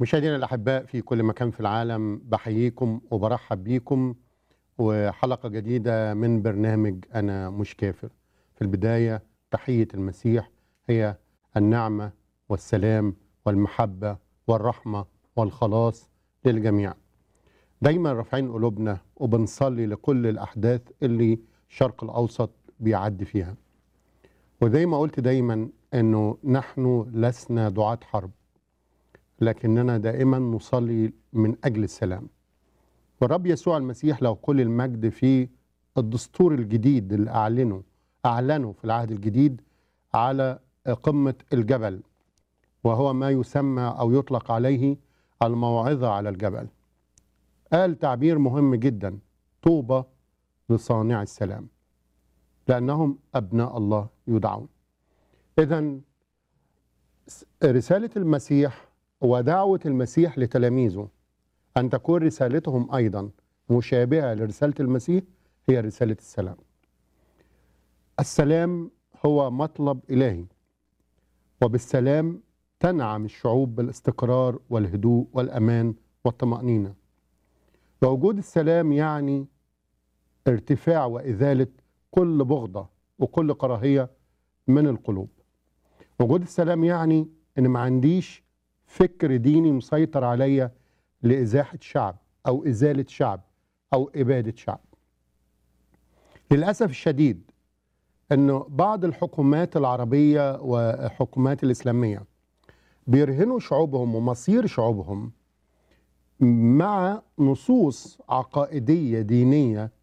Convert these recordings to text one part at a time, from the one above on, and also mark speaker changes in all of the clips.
Speaker 1: مشاهدينا الأحباء في كل مكان في العالم بحييكم وبرحب بيكم وحلقة جديدة من برنامج أنا مش كافر في البداية تحية المسيح هي النعمة والسلام والمحبة والرحمة والخلاص للجميع دايما رافعين قلوبنا وبنصلي لكل الأحداث اللي الشرق الأوسط بيعدي فيها وزي ما قلت دايما أنه نحن لسنا دعاة حرب لكننا دائما نصلي من أجل السلام والرب يسوع المسيح له كل المجد في الدستور الجديد اللي أعلنه أعلنه في العهد الجديد على قمة الجبل وهو ما يسمى أو يطلق عليه الموعظة على الجبل قال تعبير مهم جدا طوبى لصانع السلام لأنهم أبناء الله يدعون إذا رسالة المسيح ودعوة المسيح لتلاميذه أن تكون رسالتهم أيضا مشابهة لرسالة المسيح هي رسالة السلام السلام هو مطلب إلهي وبالسلام تنعم الشعوب بالاستقرار والهدوء والأمان والطمأنينة ووجود السلام يعني ارتفاع وإزالة كل بغضة وكل كراهية من القلوب وجود السلام يعني ان ما عنديش فكر ديني مسيطر عليا لإزاحة شعب أو إزالة شعب أو إبادة شعب للأسف الشديد أنه بعض الحكومات العربية والحكومات الإسلامية بيرهنوا شعوبهم ومصير شعوبهم مع نصوص عقائدية دينية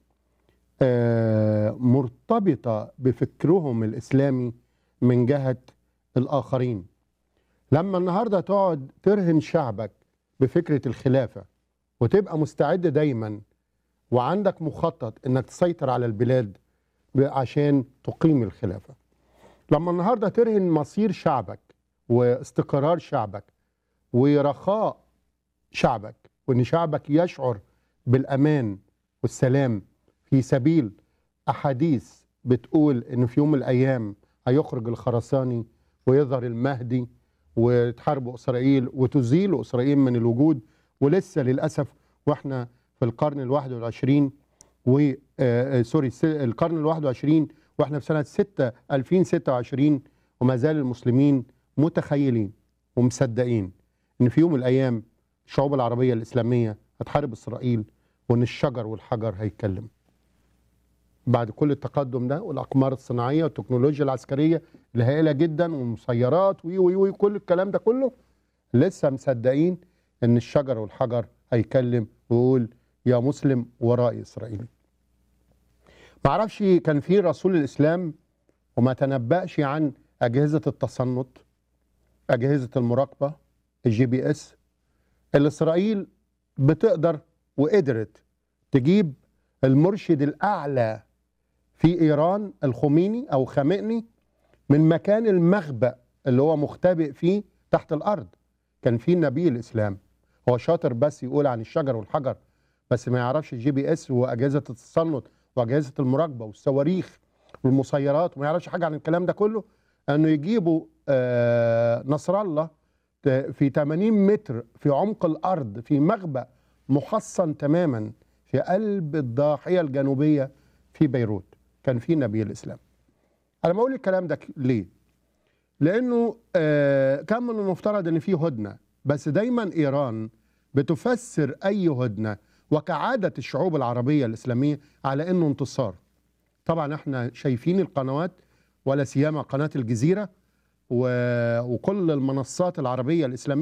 Speaker 1: مرتبطة بفكرهم الإسلامي من جهة الآخرين لما النهاردة تقعد ترهن شعبك بفكرة الخلافة وتبقى مستعد دايما وعندك مخطط انك تسيطر على البلاد عشان تقيم الخلافة لما النهاردة ترهن مصير شعبك واستقرار شعبك ورخاء شعبك وان شعبك يشعر بالامان والسلام في سبيل احاديث بتقول ان في يوم من الايام هيخرج الخرساني ويظهر المهدي وتحاربوا اسرائيل وتزيلوا اسرائيل من الوجود ولسه للاسف واحنا في القرن الواحد والعشرين و آه سوري القرن الواحد والعشرين واحنا في سنه 6 2026 وما زال المسلمين متخيلين ومصدقين ان في يوم من الايام الشعوب العربيه الاسلاميه هتحارب اسرائيل وان الشجر والحجر هيتكلم بعد كل التقدم ده والاقمار الصناعيه والتكنولوجيا العسكريه الهائله جدا والمسيرات وي وي وي كل الكلام ده كله لسه مصدقين ان الشجر والحجر هيكلم ويقول يا مسلم وراء اسرائيل. معرفش كان في رسول الاسلام وما تنبأش عن اجهزه التصنت اجهزه المراقبه الجي بي اس اللي اسرائيل بتقدر وقدرت تجيب المرشد الاعلى في ايران الخميني او خامئني من مكان المخبأ اللي هو مختبئ فيه تحت الارض كان في نبي الاسلام هو شاطر بس يقول عن الشجر والحجر بس ما يعرفش الجي بي اس واجهزه التصنت واجهزه المراقبه والصواريخ والمسيرات وما يعرفش حاجه عن الكلام ده كله انه يجيبوا آه نصر الله في 80 متر في عمق الارض في مخبأ محصن تماما في قلب الضاحيه الجنوبيه في بيروت كان في نبي الاسلام انا بقول الكلام ده ليه لانه آه كان من المفترض ان في هدنه بس دايما ايران بتفسر اي هدنه وكعاده الشعوب العربيه الاسلاميه على انه انتصار طبعا احنا شايفين القنوات ولا سيما قناه الجزيره وكل المنصات العربيه الاسلاميه